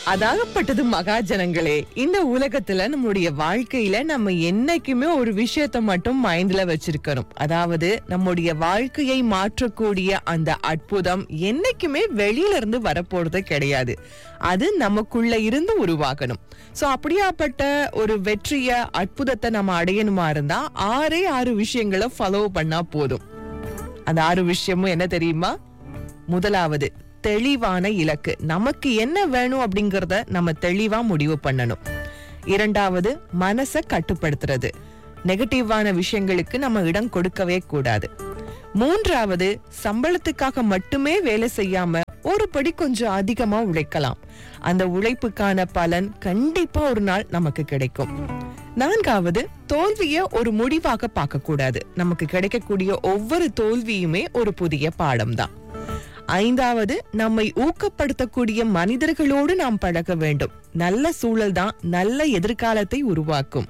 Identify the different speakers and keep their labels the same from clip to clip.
Speaker 1: அதாகப்பட்டது மகாஜனங்களே இந்த உலகத்துல நம்முடைய வாழ்க்கையில நம்ம என்னைக்குமே ஒரு விஷயத்த மட்டும் மைண்ட்ல வச்சிருக்கணும் அதாவது நம்முடைய வாழ்க்கையை மாற்றக்கூடிய அந்த அற்புதம் என்னைக்குமே வெளியில இருந்து வரப்போறது கிடையாது அது நமக்குள்ள இருந்து உருவாகணும் சோ அப்படியாப்பட்ட ஒரு வெற்றிய அற்புதத்தை நம்ம அடையணுமா இருந்தா ஆறே ஆறு விஷயங்களை ஃபாலோ பண்ணா போதும் அந்த ஆறு விஷயமும் என்ன தெரியுமா முதலாவது தெளிவான இலக்கு நமக்கு என்ன வேணும் அப்படிங்கறத நம்ம தெளிவா முடிவு பண்ணணும் இரண்டாவது மனசை கட்டுப்படுத்துறது நெகட்டிவான விஷயங்களுக்கு நம்ம இடம் கொடுக்கவே கூடாது மூன்றாவது சம்பளத்துக்காக மட்டுமே வேலை செய்யாம ஒரு படி கொஞ்சம் அதிகமா உழைக்கலாம் அந்த உழைப்புக்கான பலன் கண்டிப்பா ஒரு நாள் நமக்கு கிடைக்கும் நான்காவது தோல்விய ஒரு முடிவாக பார்க்க கூடாது நமக்கு கிடைக்கக்கூடிய ஒவ்வொரு தோல்வியுமே ஒரு புதிய பாடம்தான் ஐந்தாவது நம்மை ஊக்கப்படுத்தக்கூடிய மனிதர்களோடு நாம் பழக வேண்டும் நல்ல சூழல் தான் நல்ல எதிர்காலத்தை உருவாக்கும்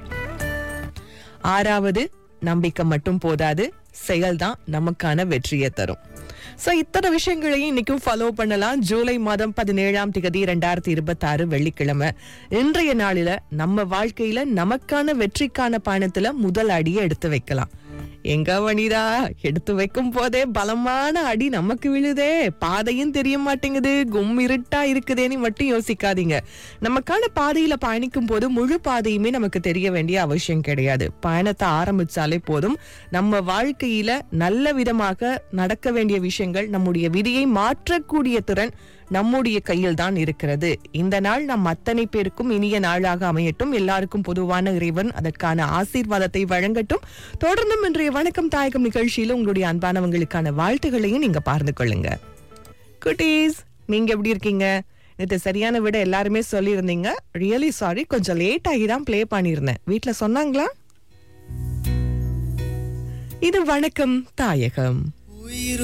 Speaker 1: ஆறாவது நம்பிக்கை மட்டும் போதாது செயல்தான் நமக்கான வெற்றியை தரும் சோ இத்தனை விஷயங்களையும் இன்னைக்கும் ஃபாலோ பண்ணலாம் ஜூலை மாதம் பதினேழாம் திகதி இரண்டாயிரத்தி இருபத்தி ஆறு வெள்ளிக்கிழமை இன்றைய நாளில நம்ம வாழ்க்கையில நமக்கான வெற்றிக்கான பயணத்துல முதல் அடியை எடுத்து வைக்கலாம் எங்க வனிதா எடுத்து வைக்கும் போதே பலமான அடி நமக்கு விழுதே பாதையும் தெரிய மாட்டேங்குது கும் இருட்டா இருக்குதேன்னு மட்டும் யோசிக்காதீங்க நமக்கான பாதையில பயணிக்கும் போது முழு பாதையுமே நமக்கு தெரிய வேண்டிய அவசியம் கிடையாது பயணத்தை ஆரம்பிச்சாலே போதும் நம்ம வாழ்க்கையில நல்ல விதமாக நடக்க வேண்டிய விஷயங்கள் நம்முடைய விதியை மாற்றக்கூடிய திறன் நம்முடைய கையில் தான் இருக்கிறது இந்த நாள் நம் அத்தனை பேருக்கும் இனிய நாளாக அமையட்டும் எல்லாருக்கும் பொதுவான இறைவன் அதற்கான ஆசீர்வாதத்தை வழங்கட்டும் தொடர்ந்தும் இன்றைய வணக்கம் தாயகம் நிகழ்ச்சியில உங்களுடைய அன்பானவங்களுக்கான வாழ்த்துகளையும் நீங்க பகிர்ந்து கொள்ளுங்க குட்டீஸ் நீங்க எப்படி இருக்கீங்க நேற்று சரியான விட எல்லாருமே சொல்லியிருந்தீங்க ரியலி சாரி கொஞ்சம் லேட் ஆகி தான் ப்ளே பண்ணியிருந்தேன் வீட்ல சொன்னாங்களா இது வணக்கம் தாயகம்
Speaker 2: உயிர்